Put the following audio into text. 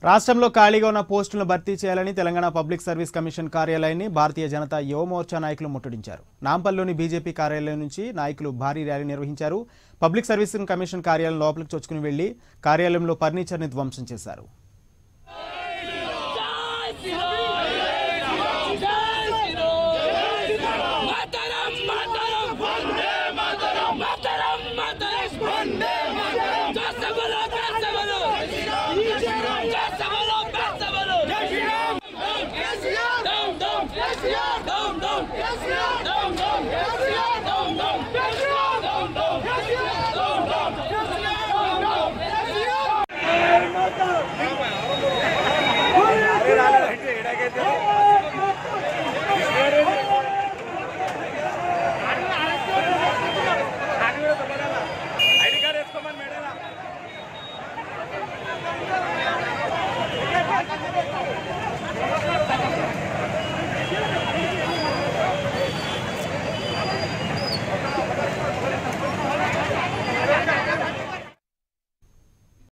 రాష్ట్రంలో ఖాళీగా ఉన్న పోస్టులను భర్తీ చేయాలని తెలంగాణ పబ్లిక్ సర్వీస్ కమిషన్ కార్యాలయాన్ని భారతీయ జనతా యువ మోర్చా నాయకులు ముట్టడించారు నాంపల్లిలోని బీజేపీ కార్యాలయం నుంచి నాయకులు భారీ ర్యాలీ నిర్వహించారు పబ్లిక్ సర్వీస్ కమిషన్ కార్యాలయం లోపలికి చొచ్చుకుని వెళ్లి కార్యాలయంలో ఫర్నిచర్ని ధ్వంసం చేశారు Yeah.